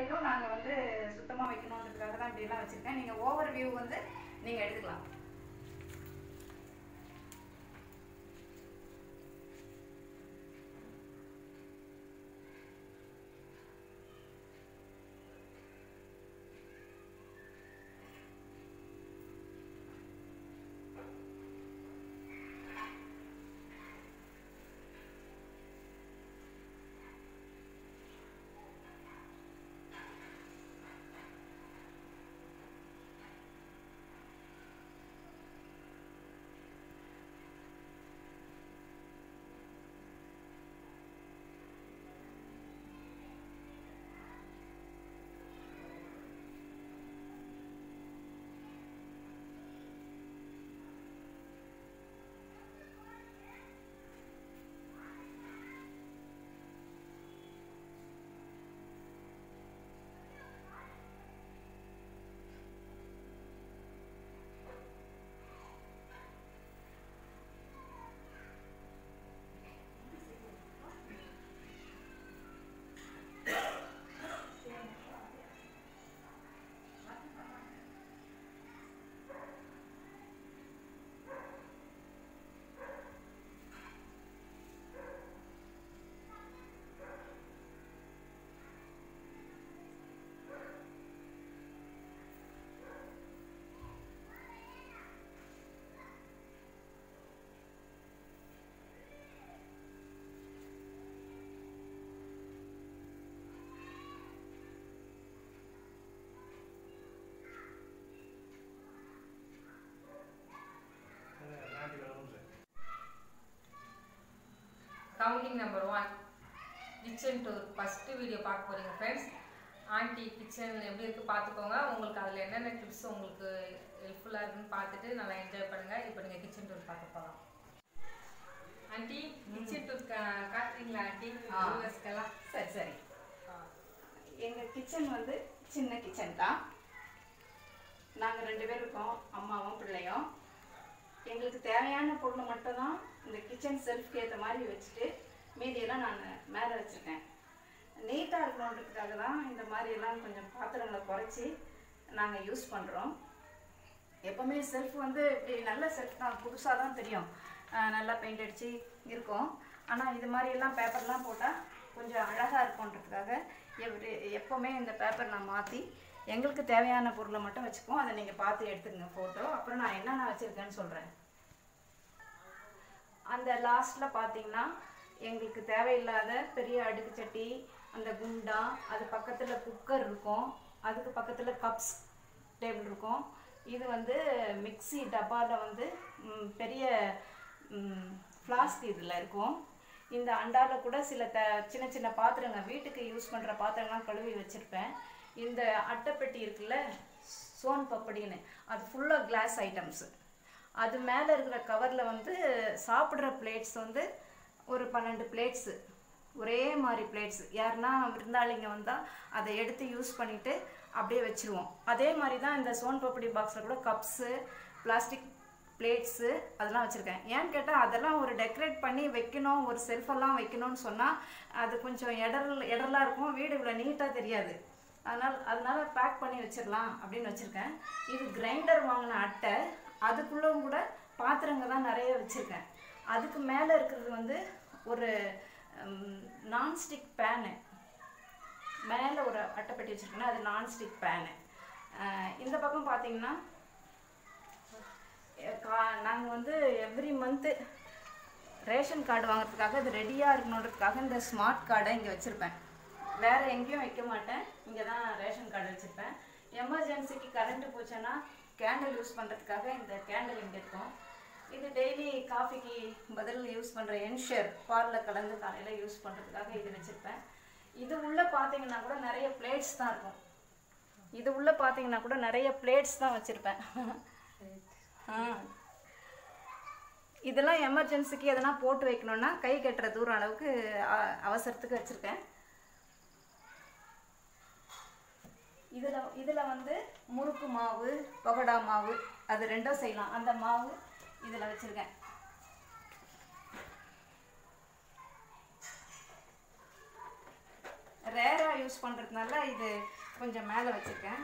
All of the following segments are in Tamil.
அறையிலும் நாங்கள் வந்து சுத்தமாக வைக்கணுன்றதுக்காக தான் இப்படிலாம் வச்சுருக்கேன் நீங்கள் ஓவர் வியூ வந்து நீங்கள் எடுத்துக்கலாம் counting number one kitchen tour first video பார்க்க போகிறீங்க ஃப்ரெண்ட்ஸ் ஆண்டி கிச்சன் எப்படி இருக்குது பார்த்துக்கோங்க உங்களுக்கு அதில் என்னென்ன டிப்ஸ் உங்களுக்கு ஹெல்ப்ஃபுல்லாக இருக்குன்னு பார்த்துட்டு நல்லா என்ஜாய் பண்ணுங்கள் இப்போ நீங்கள் கிச்சன் டூர் பார்க்க போகலாம் ஆண்டி கிச்சன் டூர் காட்டுறீங்களா ஆண்டி ஆ. வியூவர்ஸ்க்கெல்லாம் சரி சரி எங்கள் கிச்சன் வந்து சின்ன கிச்சன் தான் நாங்கள் ரெண்டு பேர் இருக்கோம் அம்மாவும் பிள்ளையும் எங்களுக்கு தேவையான பொருளை மட்டும் தான் இந்த கிச்சன் செல்ஃப்க்கு ஏற்ற மாதிரி வச்சுட்டு மீதியெல்லாம் நான் மேலே வச்சுருக்கேன் நீட்டாக இருக்கணுன்றதுக்காக தான் இந்த மாதிரி எல்லாம் கொஞ்சம் பாத்திரங்களை குறைச்சி நாங்கள் யூஸ் பண்ணுறோம் எப்போவுமே செல்ஃப் வந்து இப்படி நல்ல செல்ஃப் தான் புதுசாக தான் தெரியும் அஹ் நல்லா பெயிண்ட் அடித்து இருக்கும் ஆனால் இது மாதிரி எல்லாம் பேப்பர்லாம் போட்டால் கொஞ்சம் அழகாக இருக்கும்ன்றதுக்காக எப்படி எப்போவுமே இந்த பேப்பர் நான் மாற்றி எங்களுக்கு தேவையான பொருளை மட்டும் வச்சுக்குவோம் அதை நீங்கள் பார்த்து எடுத்துக்கங்க ஃபோட்டோ அப்புறம் நான் என்னென்ன வச்சுருக்கேன்னு சொல்கிறேன் அந்த லாஸ்ட்டில் பார்த்தீங்கன்னா எங்களுக்கு தேவையில்லாத பெரிய அடுக்கு சட்டி அந்த குண்டா அது பக்கத்தில் குக்கர் இருக்கும் அதுக்கு பக்கத்தில் கப்ஸ் டேபிள் இருக்கும் இது வந்து மிக்ஸி டப்பாவில் வந்து ம், பெரிய ஃப்ளாஸ்க் இதில் இருக்கும் இந்த அண்டாவில் கூட சில த சின்ன சின்ன பாத்திரங்க வீட்டுக்கு யூஸ் பண்ணுற பாத்திரங்கள்லாம் கழுவி வச்சுருப்பேன் இந்த அட்டைப்பெட்டி இருக்குல்ல சோன் பப்படின்னு அது ஃபுல்லாக கிளாஸ் ஐட்டம்ஸு அது மேலே இருக்கிற கவரில் வந்து சாப்பிட்ற பிளேட்ஸ் வந்து ஒரு பன்னெண்டு பிளேட்ஸு ஒரே மாதிரி பிளேட்ஸ் யாருன்னா விருந்தாளிங்க வந்தால் அதை எடுத்து யூஸ் பண்ணிவிட்டு அப்படியே வச்சுருவோம் அதே மாதிரி தான் இந்த சோன் பப்படி பாக்ஸில் கூட கப்ஸு பிளாஸ்டிக் பிளேட்ஸு அதெல்லாம் வச்சுருக்கேன் ஏன்னு கேட்டால் அதெல்லாம் ஒரு டெக்கரேட் பண்ணி வைக்கணும் ஒரு செல்ஃபெல்லாம் வைக்கணும்னு சொன்னால் அது கொஞ்சம் இடரல் இடரலாக இருக்கும் வீடு இவ்வளோ நீட்டாக தெரியாது அதனால் அதனால பேக் பண்ணி வச்சிடலாம் அப்படின்னு வச்சுருக்கேன் இது கிரைண்டர் வாங்கின அட்டை அதுக்குள்ளவும் கூட பாத்திரங்க தான் நிறைய வச்சுருக்கேன் அதுக்கு மேலே இருக்கிறது வந்து ஒரு நான்ஸ்டிக் பேனு மேலே ஒரு அட்டைப்பெட்டி வச்சுருக்கேன் அது நான்ஸ்டிக் பேனு இந்த பக்கம் பார்த்தீங்கன்னா நாங்கள் வந்து எவ்ரி மந்த்து ரேஷன் கார்டு வாங்குறதுக்காக இது ரெடியாக இருக்கணுன்றதுக்காக இந்த ஸ்மார்ட் கார்டை இங்கே வச்சுருப்பேன் வேறு எங்கேயும் வைக்க மாட்டேன் இங்கே தான் ரேஷன் கார்டு வச்சுருப்பேன் எமர்ஜென்சிக்கு கரண்ட்டு போச்சுன்னா கேண்டில் யூஸ் பண்ணுறதுக்காக இந்த கேண்டில் இங்கே இருக்கும் இது டெய்லி காஃபிக்கு பதில் யூஸ் பண்ணுற என்ஷர் பாலில் கலந்து காலையில் யூஸ் பண்ணுறதுக்காக இது வச்சுருப்பேன் இது உள்ளே பார்த்தீங்கன்னா கூட நிறைய பிளேட்ஸ் தான் இருக்கும் இது உள்ளே பார்த்தீங்கன்னா கூட நிறைய பிளேட்ஸ் தான் வச்சுருப்பேன் ஆ இதெல்லாம் எமர்ஜென்சிக்கு எதனா போட்டு வைக்கணும்னா கை கட்டுற தூரம் அளவுக்கு அ- அவசரத்துக்கு வச்சுருக்கேன் இதில் இதில் வந்து முறுக்கு மாவு பகோடா மாவு அது ரெண்டும் செய்யலாம் அந்த மாவு இதில் வச்சுருக்கேன் ரேராக யூஸ் பண்ணுறதுனால இது கொஞ்சம் மேலே வச்சுருக்கேன்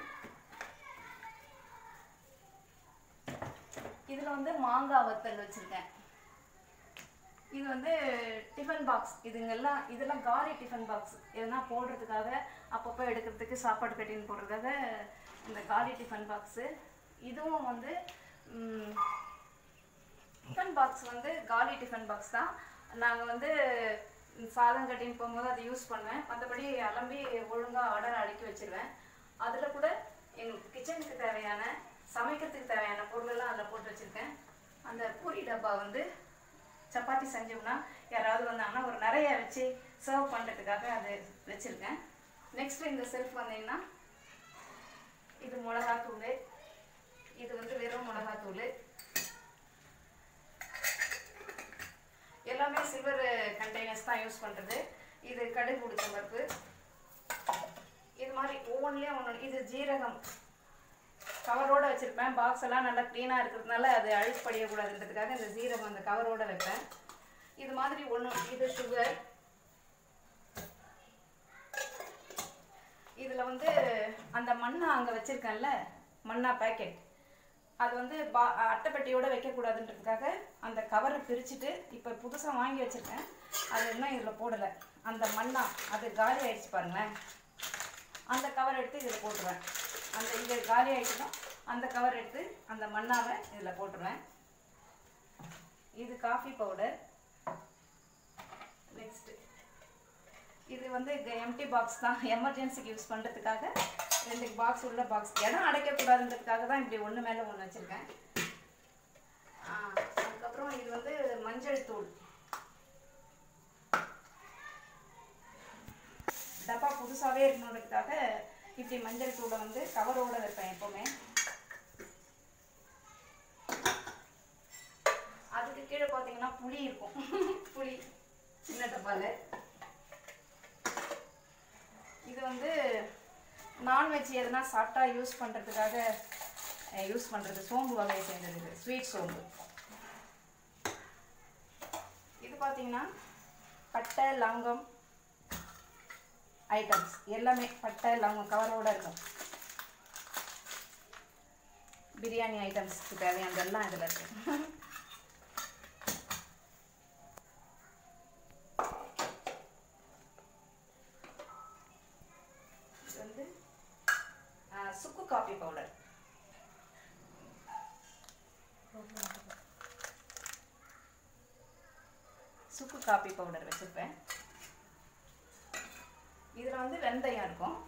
இதில் வந்து மாங்காய் வத்தல் வச்சுருக்கேன் இது வந்து டிஃபன் பாக்ஸ் இதுங்கெல்லாம் இதெல்லாம் காலி டிஃபன் பாக்ஸ் எதுனா போடுறதுக்காக அப்பப்போ எடுக்கிறதுக்கு சாப்பாடு கட்டின்னு போடுறதுக்காக இந்த காலி டிஃபன் பாக்ஸு இதுவும் வந்து ம், டிஃபன் பாக்ஸ் வந்து காலி டிஃபன் பாக்ஸ் தான் நாங்கள் வந்து சாதம் கட்டின்னு போகும்போது அதை யூஸ் பண்ணுவேன் மற்றபடி அலம்பி ஒழுங்காக ஆர்டர் அடுக்கி வச்சிருவேன் அதில் கூட எங்களுக்கு கிச்சனுக்கு தேவையான சமைக்கிறதுக்கு தேவையான பொருளெல்லாம் அதில் போட்டு வச்சுருக்கேன் அந்த பூரி டப்பா வந்து சப்பாத்தி செஞ்சோம்னா யாராவது வந்தாங்கன்னா ஒரு நிறைய வச்சு சர்வ் பண்ணுறதுக்காக அது வச்சுருக்கேன் நெக்ஸ்ட் இந்த செல்ஃப் வந்தீங்கன்னா இது மிளகாத்தூள் இது வந்து வெறும் மிளகாத்தூள் எல்லாமே சில்வர் கண்டெய்னர்ஸ் தான் யூஸ் பண்ணுறது இது கடுகு உளுத்தம் பருப்பு இது மாதிரி ஒவ்வொன்றுலேயும் ஒன்று இது ஜீரகம் கவரோட வச்சுருப்பேன் பாக்ஸ் எல்லாம் நல்லா க்ளீனாக இருக்கிறதுனால அது அழுக்கு படியக்கூடாதுன்றதுக்காக இந்த ஜீரகம் அந்த கவரோட வைப்பேன் இது மாதிரி ஒன்று இது சுகர் இதில் வந்து அந்த மண்ணா அங்கே வச்சுருக்கேன்ல மண்ணா பேக்கெட் அது வந்து பா அட்டைப்பெட்டியோட வைக்கக்கூடாதுன்றதுக்காக அந்த கவரை பிரிச்சுட்டு இப்போ புதுசாக வாங்கி வச்சுருக்கேன் அது இன்னும் இதில் போடலை அந்த மண்ணா அது காலி ஆயிடுச்சு பாருங்களேன் அந்த கவர் எடுத்து இதில் போட்டுருவேன் அந்த இங்கே காலி ஆகிட்டதும் அந்த கவர் எடுத்து அந்த மண்ணாவை இதில் போட்டுருவேன் இது காஃபி பவுடர் நெக்ஸ்ட்டு இது வந்து எம்டி பாக்ஸ் தான் எமர்ஜென்சிக்கு யூஸ் பண்ணுறதுக்காக ரெண்டு பாக்ஸ் உள்ள பாக்ஸ் இடம் அடைக்கக்கூடாதுன்றதுக்காக தான் இப்படி ஒன்று மேலே ஒன்று வச்சுருக்கேன் அதுக்கப்புறம் இது வந்து மஞ்சள் தூள் டப்பா புதுசாகவே இருக்கணுன்றதுக்காக இப்படி மஞ்சள் தூளை வந்து கவரோட வைப்பேன் எப்போவுமே அதுக்கு கீழே பார்த்தீங்கன்னா புளி இருக்கும் புளி சின்ன டப்பாவில் இது வந்து நான்வெஜ் எதுனா சாப்பிட்டா யூஸ் பண்ணுறதுக்காக யூஸ் பண்ணுறது சோம்பு வகையை சேர்ந்தது இது ஸ்வீட் சோம்பு இது பார்த்தீங்கன்னா பட்டை லவங்கம் ஐட்டம்ஸ் எல்லாமே பட்டை லவங்கம் கவரோட இருக்கும் பிரியாணி ஐட்டம்ஸ்க்கு தேவையானது எல்லாம் இதில் இருக்கு இது வந்து ஆ, சுக்கு காபி பவுடர் சுக்கு காபி பவுடர் வச்சுருப்பேன் இதில் வந்து வெந்தயம் இருக்கும்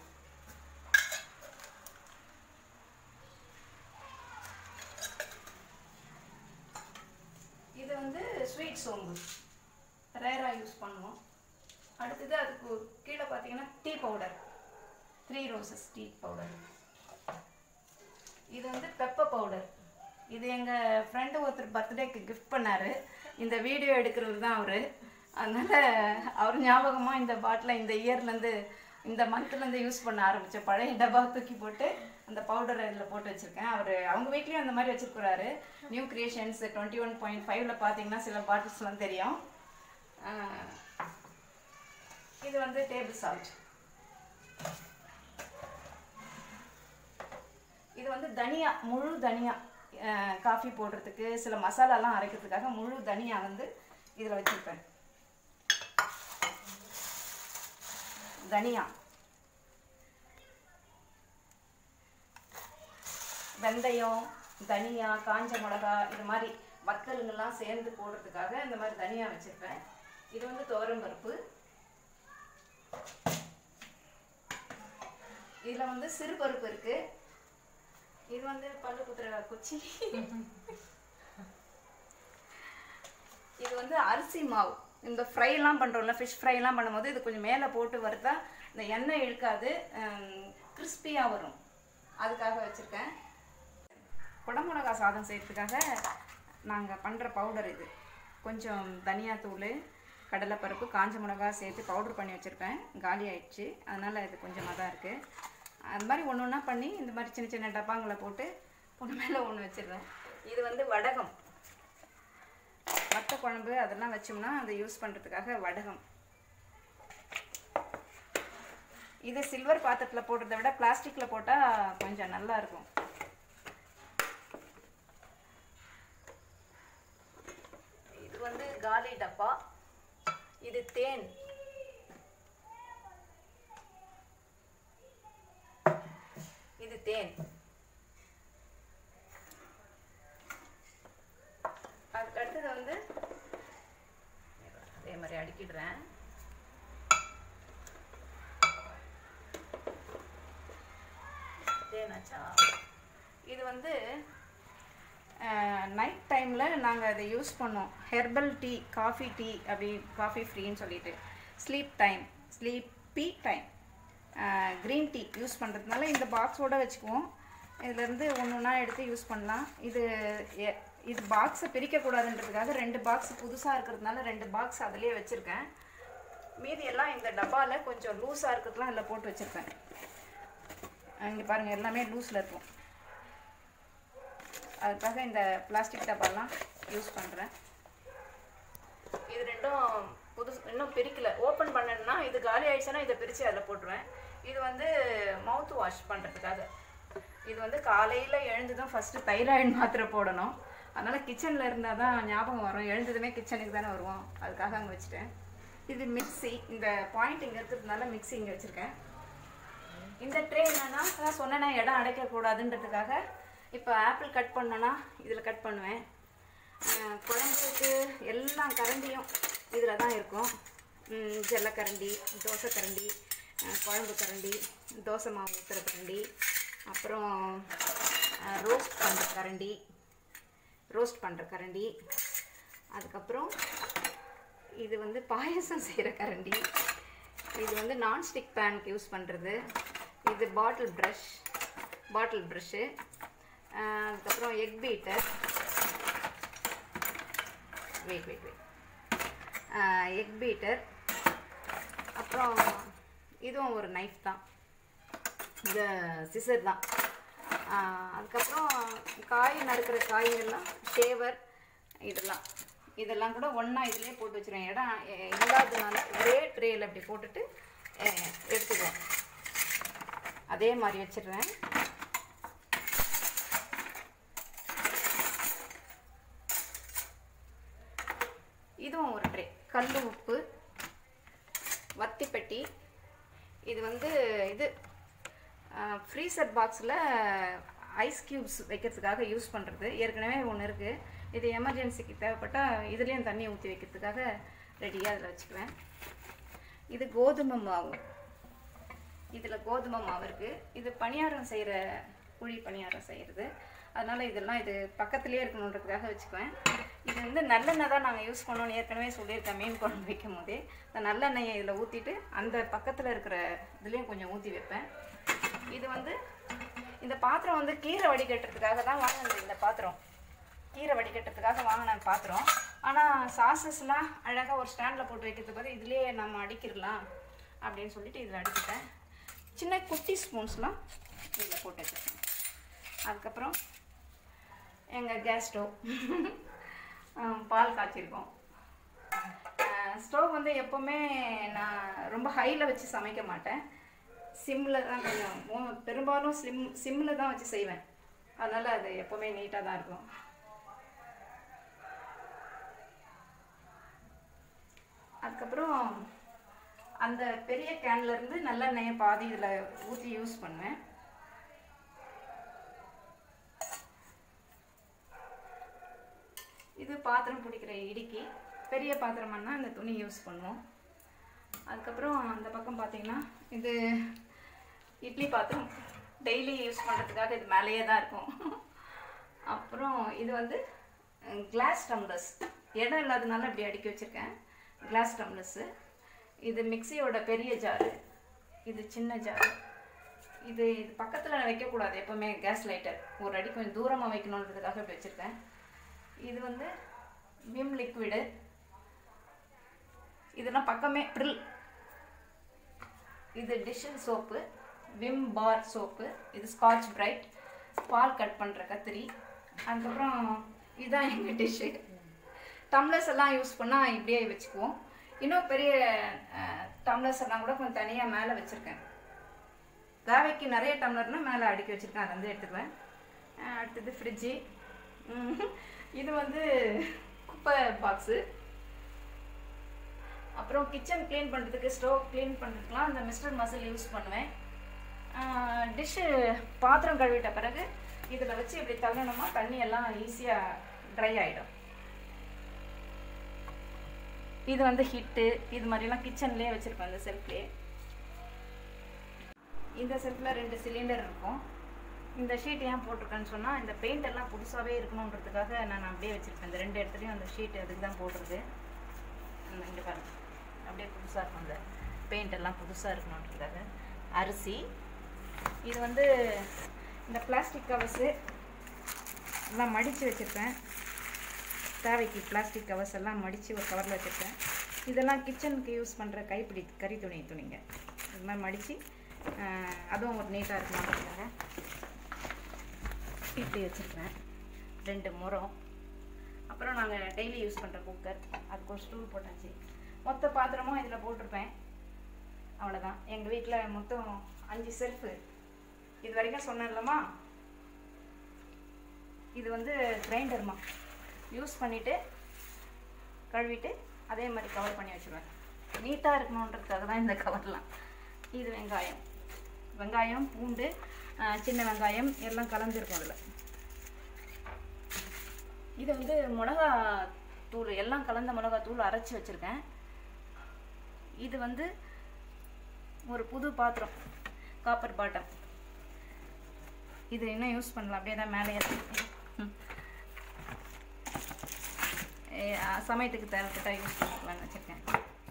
இது வந்து ஸ்வீட் சோம்பு ரேராக யூஸ் பண்ணுவோம் அடுத்தது அதுக்கு கீழே பார்த்தீங்கன்னா tea powder Three Roses tea powder இது வந்து பெப்பர் பவுடர் இது எங்கள் ஃப்ரெண்டு ஒருத்தர் பர்த்டேக்கு கிஃப்ட் பண்ணார் இந்த வீடியோ எடுக்கிறது தான் அவர் அதனால் அவர் ஞாபகமாக இந்த பாட்டிலை இந்த இயர்லேருந்து இந்த மந்த்லேருந்து யூஸ் பண்ண ஆரம்பித்த பழைய டப்பா தூக்கி போட்டு அந்த பவுடரை இதில் போட்டு வச்சுருக்கேன் அவர் அவங்க வீட்லேயும் அந்த மாதிரி வச்சுருக்குறாரு new creations twenty one point ஃபைவ்ல பார்த்தீங்கன்னா சில பாட்டில்ஸ்லாம் தெரியும் ஆஹ், இது வந்து டேபிள் சால்ட் இது வந்து தனியா முழு தனியா அஹ், காஃபி போடுறதுக்கு சில மசாலாலாம் அரைக்கிறதுக்காக முழு தனியா வந்து இதில் வச்சுருப்பேன் தனியா வெந்தயம் தனியா காஞ்ச மிளகா இது மாதிரி வத்தலுங்கெல்லாம் சேர்ந்து போடுறதுக்காக இந்த மாதிரி தனியா வச்சுருப்பேன் இது வந்து துவரம் பருப்பு இதில் வந்து சிறு பருப்பு இருக்குது இது வந்து பல்லு குத்துற குச்சி இது வந்து அரிசி மாவு இந்த ஃப்ரைலாம் பண்ணுறோம்ல ஃபிஷ் ஃப்ரைலாம் பண்ணும்போது இது கொஞ்சம் மேலே போட்டு வறுத்தா இந்த எண்ணெய் இழுக்காது கிறிஸ்பியாக வரும் அதுக்காக வச்சுருக்கேன் குடமிளகா சாதம் செய்யறதுக்காக நாங்கள் பண்ணுற பவுடர் இது கொஞ்சம் தனியாத்தூள் கடலைப்பருப்பு காஞ்ச மிளகா சேர்த்து பவுடர் பண்ணி வச்சுருப்பேன் காலி ஆயிடுச்சு அதனால் இது கொஞ்சமாக தான் இருக்குது அது மாதிரி ஒன்று ஒன்றா பண்ணி இந்த மாதிரி சின்ன சின்ன டப்பாங்களை போட்டு ஒன்று மேலே ஒன்று வச்சிடுறேன் இது வந்து வடகம் வத்த குழம்பு அதெல்லாம் வச்சோம்னா அதை யூஸ் பண்ணுறதுக்காக வடகம் இது சில்வர் பாத்திரத்தில் போடுறத விட பிளாஸ்டிக்கில் போட்டால் கொஞ்சம் நல்லா இருக்கும் இது வந்து காலி டப்பா இது தேன் இது தேன் அதுக்கு அடுத்தது வந்து அதே மாதிரி அடுக்கிடுறேன் தேனாச்சா இது வந்து நைட் டைமில் நாங்கள் அதை யூஸ் பண்ணோம் ஹெர்பல் டீ காஃபி டீ அப்படி காஃபி ஃப்ரீன்னு சொல்லிட்டு sleep time sleepy time green tea use பண்ணுறதுனால இந்த பாக்ஸோட வச்சுக்குவோம் இதுலேருந்து ஒன்று ஒன்றா எடுத்து யூஸ் பண்ணலாம் இது எ- இது பாக்ஸை பிரிக்கக்கூடாதுன்றதுக்காக ரெண்டு பாக்ஸ் புதுசாக இருக்கிறதுனால ரெண்டு பாக்ஸ் அதிலே வச்சுருக்கேன் மீதி எல்லாம் இந்த டப்பாவில் கொஞ்சம் லூஸாக இருக்கிறதுலாம் இதில் போட்டு வச்சுருப்பேன் இங்கே பாருங்கள் எல்லாமே லூஸில் இருக்கும் அதுக்காக இந்த பிளாஸ்டிக் டப்பாலாம் யூஸ் பண்ணுறேன் இது ரெண்டும் புதுசு இன்னும் பிரிக்கல ஓப்பன் பண்ணணும்னா இது காலி ஆயிடுச்சுன்னா இதை பிரித்து அதில் போட்டுருவேன் இது வந்து மவுத் வாஷ் பண்ணுறதுக்காக இது வந்து காலையில் எழுந்ததும் ஃபஸ்ட்டு தைராய்டு மாத்திரை போடணும் அதனால் கிச்சனில் இருந்தால் தான் ஞாபகம் வரும் எழுந்ததுமே கிச்சனுக்கு தானே வருவோம் அதுக்காக அங்கே வச்சுட்டேன் இது மிக்ஸி இந்த பாயிண்ட் இங்கே இருக்கிறதுனால மிக்ஸி இங்கே வச்சுருக்கேன் இந்த ட்ரே என்னன்னா நான் சொன்னேன்னா இடம் அடைக்கக்கூடாதுன்றதுக்காக இப்போ ஆப்பிள் கட் பண்ணோன்னா இதில் கட் பண்ணுவேன் அஹ் குழம்புக்கு எல்லா கரண்டியும் இதில் தான் இருக்கும் ம், ஜல்லக்கரண்டி தோசை கரண்டி அஹ் குழம்பு கரண்டி தோசை மாவு ஊற்றுற கரண்டி அப்புறம் ரோஸ்ட் பண்ணுற கரண்டி ரோஸ்ட் பண்ணுற கரண்டி அதுக்கப்புறம் இது வந்து பாயசம் செய்கிற கரண்டி இது வந்து நான்ஸ்டிக் பேனுக்கு யூஸ் பண்ணுறது இது பாட்டில் ப்ரஷ் பாட்டில் ப்ரஷ்ஷு அதுக்கப்புறம் egg beater wait wait wait egg beater அப்புறம் இதுவும் ஒரு நைஃப் தான் இந்த சிசர் தான் ஆஹ் அதுக்கப்புறம் காய் நறுக்கிற காய்கள்லாம் ஷேவர் இதெல்லாம் இதெல்லாம் கூட ஒன்றா இதிலே போட்டு வச்சுருவேன் இடம் எ- இல்லாததுனால ஒரே ட்ரேயில் அப்படி போட்டுட்டு அஹ், எடுத்துக்குவேன் அதே மாதிரி வச்சிடுறேன் இதுவும் ஒரு ட்ரே கல் உப்பு வத்திப்பெட்டி இது வந்து இது ஃப்ரீசர் பாக்ஸில் ஐஸ் க்யூப்ஸ் வைக்கிறதுக்காக யூஸ் பண்ணுறது ஏற்கனவே ஒன்று இருக்குது இது எமர்ஜென்சிக்கு தேவைப்பட்டால் இதுலேயும் தண்ணி ஊற்றி வைக்கிறதுக்காக ரெடியாக அதில் வச்சுக்குவேன் இது கோதுமை மாவு இதில் கோதுமை மாவு இருக்குது இது பணியாரம் செய்கிற குழி பணியாரம் செய்கிறது அதனால் இதெல்லாம் இது பக்கத்துலேயே இருக்கணுன்றதுக்காக வச்சுக்குவேன் இது வந்து நல்லெண்ணெய் தான் நாங்கள் யூஸ் பண்ணோம்னு ஏற்கனவே சொல்லியிருக்கேன் மீன் குழம்பு வைக்கும் போதே இந்த நல்லெண்ணெயை இதில் ஊற்றிட்டு அந்த பக்கத்தில் இருக்கிற இதுலேயும் கொஞ்சம் ஊற்றி வைப்பேன் இது வந்து இந்த பாத்திரம் வந்து கீரை வடிகட்டுறதுக்காக தான் வாங்கினது இந்த பாத்திரம் கீரை வடிகட்டுறதுக்காக வாங்கின பாத்திரம் ஆனால் சாசஸ்லாம் அழகாக ஒரு ஸ்டாண்டில் போட்டு வைக்கிறது பதில் இதுலேயே நம்ம அடிக்கிடலாம் அப்படின்னு சொல்லிட்டு இதில் அடிக்கிட்டேன் சின்ன குட்டி ஸ்பூன்ஸ்லாம் இதில் போட்டு வச்சுருக்கேன் அதுக்கப்புறம் எங்கள் கேஸ் ஸ்டவ் பால் காய்ச்சிருக்கோம் ஸ்டவ் வந்து எப்போவுமே நான் ரொம்ப ஹையில் வச்சு சமைக்க மாட்டேன் சிம்மில் தான் கொஞ்சம் மோ- பெரும்பாலும் சிம் சிம்மில் தான் வச்சு செய்வேன் அதனால் அது எப்போவுமே நீட்டாக தான் இருக்கும் அதுக்கப்புறம் அந்த பெரிய கேன்ல இருந்து நல்லெண்ணெயை பாதி இதில் ஊற்றி யூஸ் பண்ணுவேன் இது பாத்திரம் பிடிக்கிற இடுக்கி பெரிய பாத்திரம்னா இந்த துணி யூஸ் பண்ணுவோம் அதுக்கப்புறம் அந்த பக்கம் பார்த்தீங்கன்னா இது இட்லி பாத்திரம் டெய்லி யூஸ் பண்ணுறதுக்காக இது மேலேயே தான் இருக்கும் அப்புறம் இது வந்து கிளாஸ் டம்ளர்ஸ் இடம் இல்லாதனால இப்படி அடுக்கி வச்சுருக்கேன் கிளாஸ் டம்ளர்ஸு இது மிக்சியோட பெரிய ஜாரு இது சின்ன ஜாரு இது இது பக்கத்தில் வைக்கக்கூடாது எப்போவுமே கேஸ் லைட்டர் ஒரு அடி கொஞ்சம் தூரமாக வைக்கணுன்றதுக்காக இப்படி வச்சுருக்கேன் இது வந்து விம் லிக்விடு இதெல்லாம் பக்கமே ப்ரில் இது டிஷ்ஷன் சோப்பு விம் பார் சோப்பு இது ஸ்காட்ச் பிரைட் பால் கட் பண்ணுற கத்திரி அதுக்கப்புறம் இதுதான் எங்கள் டிஷ்ஷு டம்ளர்ஸ் எல்லாம் யூஸ் பண்ணால் இப்படியே வச்சுக்குவோம் இன்னும் பெரிய டம்ளர்ஸ் எல்லாம் கூட கொஞ்சம் தனியாக மேலே வச்சுருக்கேன் தேவைக்கு நிறைய டம்ளர்னா மேலே அடுக்கி வச்சுருக்கேன் அதை வந்து எடுத்துக்குவேன் அஹ் அடுத்தது ஃப்ரிட்ஜு இது வந்து குப்பை பாக்ஸு அப்புறம் கிச்சன் க்ளீன் பண்ணுறதுக்கு ஸ்டோவ் க்ளீன் பண்ணுறதுக்குலாம் அந்த மிஸ்டர் மசில் யூஸ் பண்ணுவேன் டிஷ்ஷு பாத்திரம் கழுவிட்ட பிறகு இதில் வச்சு இப்படி தள்ளணுமா தண்ணி எல்லாம் ஈஸியாக ட்ரை ஆகிடும் இது வந்து ஹிட்டு இது மாதிரிலாம் கிச்சன்லேயே வச்சுருப்பேன் இந்த செல்ஃப்லேயே இந்த செல்ஃபில் ரெண்டு சிலிண்டர் இருக்கும் இந்த ஷீட் ஏன் போட்டிருக்கேன்னு சொன்னால் இந்த பெயிண்ட் எல்லாம் புதுசாகவே இருக்கணுன்றதுக்காக நான் அப்படியே வச்சுருப்பேன் இந்த ரெண்டு இடத்துலையும் அந்த ஷீட் அதுக்கு தான் போட்டிருக்கு இந்த இங்கே பாருங்க அப்படியே புதுசாக இருக்கும் அந்த பெயிண்ட் எல்லாம் புதுசாக இருக்கணுன்றதுக்காக அரிசி இது வந்து இந்த பிளாஸ்டிக் கவர்ஸு எல்லாம் மடித்து வச்சுருப்பேன் தேவைக்கு பிளாஸ்டிக் கவர்ஸ் எல்லாம் மடித்து ஒரு கவரில் வச்சுருப்பேன் இதெல்லாம் கிச்சனுக்கு யூஸ் பண்ணுற கைப்பிடி கறி துணி துணிங்க இது மாதிரி மடித்து அதுவும் ஒரு நீட்டாக இருக்கணுன்றதுக்காக இப்படி வச்சுருப்பேன் ரெண்டு முறம் அப்புறம் நாங்கள் டெய்லி யூஸ் பண்ணுற குக்கர் அதுக்கு ஒரு ஸ்டூல் போட்டாச்சு மொத்த பாத்திரமும் இதில் போட்டிருப்பேன் அவ்வளோதான் எங்கள் வீட்டில் மொத்தம் அஞ்சு செல்ஃபு இது வரைக்கும் சொன்னேன்லம்மா இது வந்து கிரைண்டர்மா யூஸ் பண்ணிவிட்டு கழுவிட்டு அதே மாதிரி கவர் பண்ணி வச்சுருவேன் நீட்டாக இருக்கணுன்றதுக்காக தான் இந்த கவர்லாம் இது வெங்காயம் வெங்காயம் பூண்டு ஆஹ், சின்ன வெங்காயம் எல்லாம் கலந்துருக்கும் அதில் இது வந்து மிளகா தூள் எல்லாம் கலந்த மிளகா தூள் அரைச்சி வச்சுருக்கேன் இது வந்து ஒரு புது பாத்திரம் காப்பர் பாட்டம் இது இன்னும் யூஸ் பண்ணலாம் அப்படியே தான் மேலே ம். ஏ, ஆ, சமயத்துக்கு தேவைப்பட்டா யூஸ் பண்ணிக்கலாம்னு வச்சுருக்கேன்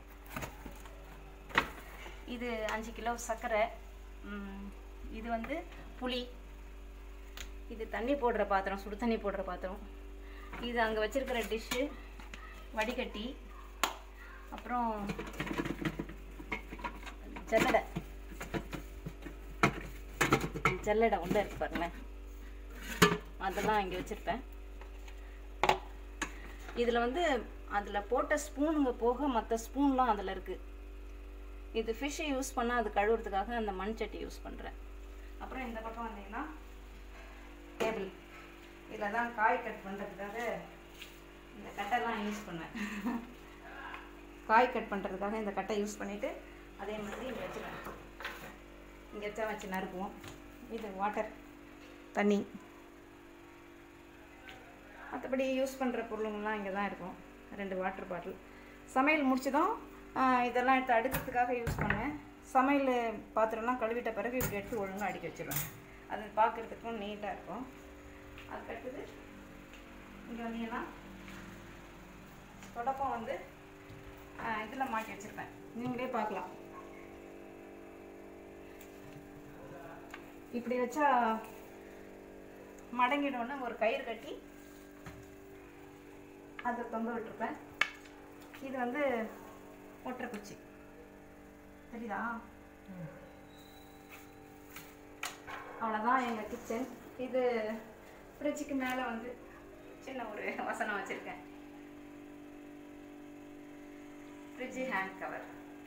இது அஞ்சு கிலோ சர்க்கரை ம், இது வந்து புளி இது தண்ணி போடுற பாத்திரம் சுடு தண்ணி போடுற பாத்திரம் இது அங்கே வச்சிருக்கிற டிஷ்ஷு வடிகட்டி அப்புறம் ஜல்லடை ஜல்லடை உள்ள இருக்கு பாருங்களேன் அதெல்லாம் இங்கே வச்சுருப்பேன் இதில் வந்து அதில் போட்ட ஸ்பூனுங்க போக மற்ற ஸ்பூன்லாம் அதில் இருக்குது இது ஃபிஷ்ஷை யூஸ் பண்ணால் அது கழுவுறதுக்காக அந்த மண் சட்டி யூஸ் பண்ணுறேன் அப்புறம் இந்த பக்கம் வந்தீங்கன்னா டேபிள் இதில் தான் காய் கட் பண்ணுறதுக்காக இந்த கட்டைலாம் யூஸ் பண்ணேன் காய் கட் பண்ணுறதுக்காக இந்த கட்டை யூஸ் பண்ணிவிட்டு அதே மாதிரி இங்கே வச்சுருவேன் இங்கே வச்சா வச்சு நறுக்குவோம் இது வாட்டர் தண்ணி மற்றபடி யூஸ் பண்ணுற பொருளுங்கள்லாம் இங்கே தான் இருக்கும் ரெண்டு வாட்டர் பாட்டில் சமையல் முடிச்சதும் ஆஹ், இதெல்லாம் எடுத்து அடுக்கிறதுக்காக யூஸ் பண்ணுவேன் சமையல் பாத்திரம்லாம் கழுவிட்ட பிறகு இப்படி எடுத்து ஒழுங்காக அடுக்கி வச்சிருவேன் அது பார்க்குறதுக்கும் நீட்டாக இருக்கும் அதுக்கடுத்தது இங்கே வந்தீங்கன்னா தொடப்பம் வந்து இதில் மாட்டி வச்சுருப்பேன் நீங்களே பார்க்கலாம் இப்படி வச்சா மடங்கிடோன்னு ஒரு கயிறு கட்டி அதை தொங்க விட்டுருப்பேன் இது வந்து ஒற்றைக்குச்சி தெரியுதா அவ்வளோதான் எங்கள் கிச்சன் இது ஃப்ரிட்ஜுக்கு மேலே வந்து சின்ன ஒரு வசனம் வச்சுருக்கேன் ஃப்ரிட்ஜு ஹேண்ட் கவர்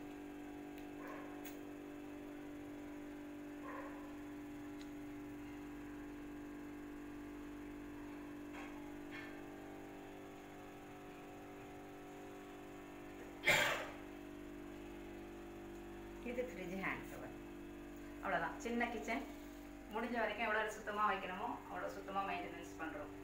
இது ஃப்ரிட்ஜ் ஹேண்ட் கவர் அவ்வளோதான் சின்ன கிச்சன் முடிஞ்ச வரைக்கும் எவ்வளோ சுத்தமாக வைக்கணுமோ அவ்வளோ சுத்தமாக மெயின்டெனன்ஸ் பண்ணுறோம்